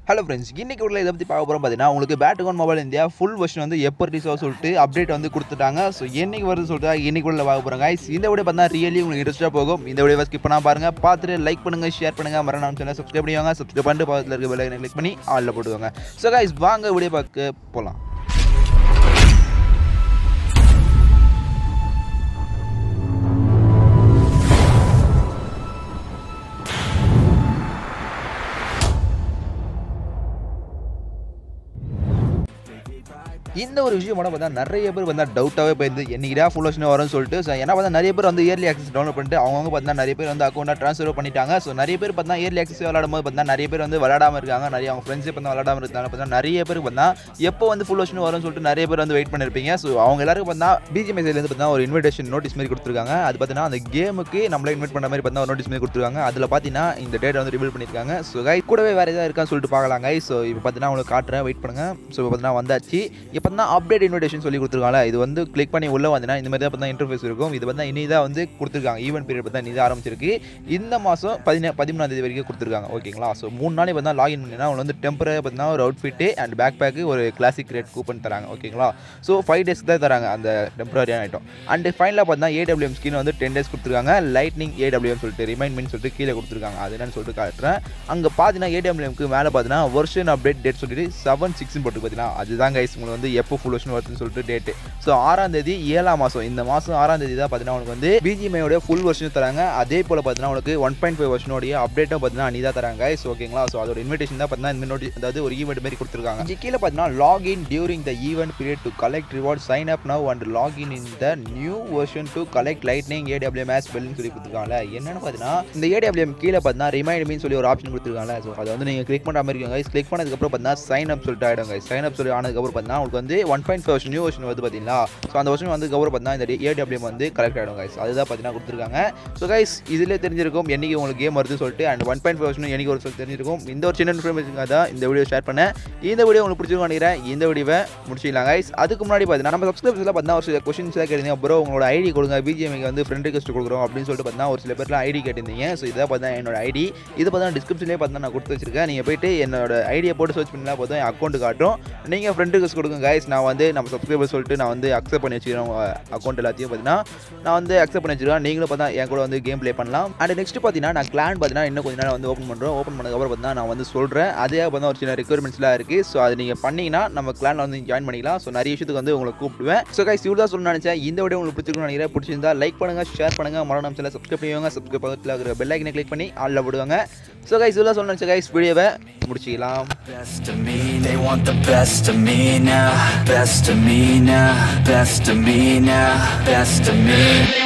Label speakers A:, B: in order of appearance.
A: Hello friends இன்னைக்கு உள்ள இதை பற்றி பார்க்க போகிறோம் பார்த்தீங்கன்னா உங்களுக்கு பேட்டுகான் மொபைல் இந்தியா ஃபுல் வெர்ஷன் வந்து எப்போ ரிலீஸ் ஆகும் சொல்லிட்டு அப்டேட் வந்து கொடுத்துட்டாங்க ஸோ என்னைக்கு வருது சொல்லிட்டு இன்னைக்கு உள்ள பார்க்க போகிறோம் guys இந்த வீடியோ பார்த்தா ரியலி உங்களுக்கு இன்ட்ரெஸ்ட்டாக போகும் இந்த வீடியோ ஸ்கிப் பண்ணால் பாருங்க பார்த்துட்டு லைக் பண்ணுங்க ஷேர் பண்ணுங்க மரணம் சேனல் சப்ஸ்கிரைப் பண்ணிவாங்க சப்ஸ்கிரைப் பண்ணிட்டு பக்கத்தில் இருக்க பெல் கிளிக் பண்ணி ஆளில் போட்டுவாங்க ஸோ guys வாங்க வீடியோ பார்க்க போகலாம் இந்த ஒரு விஷயம் மட்டும் பார்த்தா நிறைய பேர் வந்து டவுட்டாகவே போயிருந்து என்னைக்கிடா ஃபுல் வருஷன் வரும்னு சொல்லிட்டு ஸோ ஏன்னா பார்த்தா நிறைய பேர் வந்து இயர்லி ஆக்சஸ் டவுன்லோட் பண்ணிட்டு அவங்கவுங்க பார்த்தா நிறைய பேர் வந்து அக்கௌண்ட்டாக ட்ரான்ஸ்ஃபர் பண்ணிட்டாங்க ஸோ நிறைய பேர் பார்த்தா இயர்லி ஆக்சஸ் விளாடும் போது பார்த்தா நிறைய பேர் வந்து விளாடாம இருக்காங்க நிறைய அவங்க ஃப்ரெண்ட்ஸே பார்த்தா விளாடாம இருக்காங்க பார்த்தா நிறைய பேர் பார்த்தா எப்போ வந்து ஃபுல் வருஷன் வரும்னு சொல்லிட்டு நிறைய பேர் வந்து வெயிட் பண்ணிருப்பீங்க ஸோ அவங்க எல்லாருக்கும் பார்த்தா பிஜிஎம் சைட்லேருந்து பார்த்தா ஒரு இன்விடேஷன் நோட்டீஸ் மாதிரி கொடுத்துருக்காங்க அது பார்த்தீங்கன்னா அந்த கேமுக்கு நம்மளே இன்வைட் பண்ண மாதிரி பார்த்தா ஒரு நோட்டீஸ் மாதிரி கொடுத்துருக்காங்க அதில் பார்த்தீங்கன்னா இந்த டேட் வந்து ரிவீல் பண்ணியிருக்காங்க ஸோ கை கூடவே வேறு ஏதாவது இருக்கான்னு சொல்லிட்டு பார்க்கலாம் கை ஸோ இப்போ பார்த்தீங்கன்னா உங்களுக்கு காட்டுறேன் வெயிட் பண்ணுங்க ஸோ இப்போ பார்த்தீங்கன்னா வந்தாச்சு இப்போ தான் அப்டேட் இன்விடேஷன் சொல்லி கொடுத்துருக்காங்க இது வந்து கிளிக் பண்ணி உள்ள வந்தீங்கன்னா இந்த மாதிரி தான் பார்த்தா இன்டர்ஃபேஸ் இருக்கும் இது பார்த்தா இனி தான் வந்து கொடுத்துருக்காங்க ஈவெண்ட் பீரியட் பார்த்தா இனி தான் ஆரம்பிச்சிருக்கு இந்த மாதம் பதினே பதிமூணாம் தேதி வரைக்கும் கொடுத்துருக்காங்க ஓகேங்களா ஸோ மூணு நாளே பார்த்தா லாகின் பண்ணினா அவங்க வந்து டெம்பரரி பார்த்தீங்கன்னா ஒரு அவுட்ஃபிட்டு அண்ட் பேக் பேக்கு ஒரு கிளாசிக் ரேட் கூப்பன் தராங்க ஓகேங்களா ஸோ ஃபைவ் டேஸ்க்கு தான் தராங்க அந்த டெம்பரரியான ஐட்டம் அண்ட் ஃபைனலாக பார்த்தா ஏடபிள்யூஎம் ஸ்கின் வந்து டென் டேஸ் கொடுத்துருக்காங்க லைட்னிங் ஏடபிள்யூஎம் சொல்லிட்டு ரிமைண்ட் மீன் சொல்லிட்டு கீழே கொடுத்துருக்காங்க அது என்னன்னு சொல்லிட்டு காட்டுறேன் அங்கே பார்த்தீங்கன்னா ஏடபிள்யூஎம்க்கு மேலே பார்த்தீங்கன்னா வருஷன் அப்டேட் டேட் சொல்லிட்டு செவன் சிக்ஸ்னு போட்டு பார்த்தீங்கன்னா அதுதான் கைஸ் உங்களுக்கு வந்து எப்போ ஃபுல் வருஷன் வருதுன்னு சொல்லிட்டு டேட்டு ஸோ ஆறாம் தேதி ஏழாம் மாதம் இந்த மாதம் ஆறாம் தேதி தான் பார்த்தீங்கன்னா உங்களுக்கு வந்து பிஜிஎம்ஐயோட ஃபுல் வருஷன் தராங்க அதே போல் பார்த்தீங்கன்னா உங்களுக்கு ஒன் பாயிண்ட் ஃபைவ் வருஷனோடைய அப்டேட்டும் பார்த்தீங்கன்னா அனி தான் தராங்க ஸோ ஓகேங்களா ஸோ அதோட இன்விடேஷன் தான் பார்த்தீங்கன்னா இந்த நோட்டி அதாவது ஒரு ஈவெண்ட் மாதிரி கொடுத்துருக்காங்க இங்கே கீழே பார்த்தீங்கன்னா login during the event period to collect reward sign up now and login in the new version to collect lightning AWM as பெல்னு சொல்லி கொடுத்துருக்காங்க என்னன்னு பார்த்தீங்கன்னா இந்த ஏடபிள்யூஎம் கீழே பார்த்தீங்கன்னா ரிமைண்ட் மீன் சொல்லி ஒரு ஆப்ஷன் கொடுத்துருக்காங்க ஸோ அதை வந்து நீங்கள் கிளிக் பண்ணுற மாதிரி இருக்கும் guys. கிளிக் பண்ணதுக்கப்புறம் பார்த்தீங்கன்னா சைன் அப் சொல்லிட்டு ஆகிடும் சைன் அப் சொல்லி ஆனதுக்கப்புறம் பார்த்தீங்கன்னா உங்களுக்கு வந்து one point five new version வந்து பார்த்தீங்களா ஸோ அந்த வருஷம் வந்து கவர் பார்த்தா இந்த ஏடபிள்யூஎம் வந்து கலெக்ட் ஆகிடும் கைஸ் அதுதான் பார்த்தீங்கன்னா கொடுத்துருக்காங்க ஸோ கைஸ் இதில் தெரிஞ்சிருக்கும் என்னைக்கு உங்களுக்கு கேம் வருதுன்னு சொல்லிட்டு அண்ட் ஒன் பாயிண்ட் ஃபைவ் வருஷம் என்னைக்கு ஒரு சொல்லி தெரிஞ்சிருக்கும் இந்த ஒரு சின்ன இன்ஃபர்மேஷன் தான் இந்த வீடியோ ஷேர் பண்ணேன் இந்த வீடியோ உங்களுக்கு பிடிச்சிருக்கும் நினைக்கிறேன் இந்த வீடியோவை முடிச்சிடலாம் கைஸ் அதுக்கு முன்னாடி பார்த்தீங்கன்னா நம்ம சப்ஸ்கிரைபர்ஸில் பார்த்தீங்கன்னா ஒரு சில கொஸ்டின்ஸ் கேட்டிருந்தீங்க ப்ரோ உங்களோட ஐடி கொடுங்க பிஜிஎம்க்கு வந்து ஃப்ரெண்ட் ரிக்வஸ்ட் கொடுக்குறோம் அப்படின்னு சொல்லிட்டு பார்த்தீங்கன்னா ஒரு சில பேர்லாம் ஐடி கேட்டிருந்தீங்க ஸோ இதை பார்த்தா என்னோட ஐடி இது பார்த்தா டிஸ்கிரிப்ஷன்லேயே பார்த்தா நான் கொடுத்து வச்சிருக்கேன் நீங்கள் போயிட்டு என்னோட ஐடியை போட்டு சர்ச் பண்ணலாம் போதும் என் அக்கௌண்ட் காட்டும் நீங்கள் ஃப்ரெண்ட் ரிக்வஸ்ட் கொடுங்க கைஸ் நான் வந்து நம்ம சப்ஸ்கிரைபர் சொல்லிட்டு நான் வந்து அக்செப்ட் பண்ணி வச்சுக்கிறேன் அக்கௌண்ட் எல்லாத்தையும் பார்த்தீங்கன்னா நான் வந்து அக்செப்ட் பண்ணி வச்சிருக்கேன் நீங்களும் பார்த்தா என் கூட வந்து கேம் ப்ளே பண்ணலாம் அண்ட் நெக்ஸ்ட் பார்த்தீங்கன்னா நான் கிளான் பார்த்தீங்கன்னா இன்னும் கொஞ்ச நாள் வந்து ஓப்பன் பண்ணுறோம் ஓப்பன் பண்ணதுக்கப்புறம் பார்த்தீங்கன்னா நான் வந்து சொல்கிறேன் அதே பார்த்தா ஒரு சின்ன ரெக்குயர்மெண்ட்ஸ்லாம் இருக்குது ஸோ அது நீங்கள் பண்ணீங்கன்னா நம்ம கிளானில் வந்து ஜாயின் பண்ணிக்கலாம் ஸோ நிறைய விஷயத்துக்கு வந்து உங்களை கூப்பிடுவேன் ஸோ கைஸ் இவ்வளோ தான் சொல்லணும்னு நினச்சேன் இந்த வீடியோ உங்களுக்கு பிடிச்சிருக்குன்னு நினைக்கிறேன் பிடிச்சிருந்தா லைக் பண்ணுங்கள் ஷேர் பண்ணுங்கள் மரணம் சேனல் சப்ஸ்கிரைப் பண்ணுவாங்க சப்ஸ்கிரைப் பக்கத்தில் இருக்கிற பெல் ஐக்கனை கிளிக் பண்ணி ஆளில் விடுவாங்க ஸோ கைஸ் இவ்வளோ சொல்லணும் நினச்சேன் கைஸ் வீடியோவை முடிச்சிக்கலாம்
B: Best of me, they want the best of me now. Best of me now, best of me now, best of me.